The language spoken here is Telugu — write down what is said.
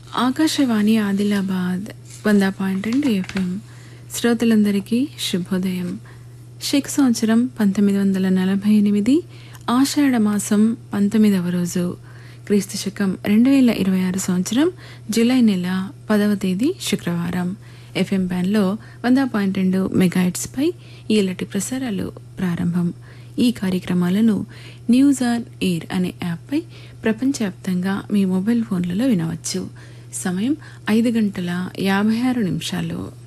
ఆకాశవాణి ఆదిలాబాద్ వంద పాయింట్ రెండు ఎఫ్ఎం శ్రోతలందరికీ శుభోదయం శక్ సంవత్సరం పంతొమ్మిది వందల నలభై ఎనిమిది ఆషాఢ మాసం పంతొమ్మిదవ రోజు క్రీస్తు శకం రెండు వేల ఇరవై ఆరు సంవత్సరం జూలై నెల పదవ తేదీ శుక్రవారం ఎఫ్ఎం బ్యాన్లో వంద పాయింట్ రెండు మెగాయిట్స్పై ఈలటి ప్రసారాలు ప్రారంభం ఈ కార్యక్రమాలను న్యూస్ ఆన్ ఎయిర్ అనే యాప్పై ప్రపంచవ్యాప్తంగా మీ మొబైల్ ఫోన్లలో వినవచ్చు సమయం ఐదు గంటల యాభై ఆరు నిమిషాలు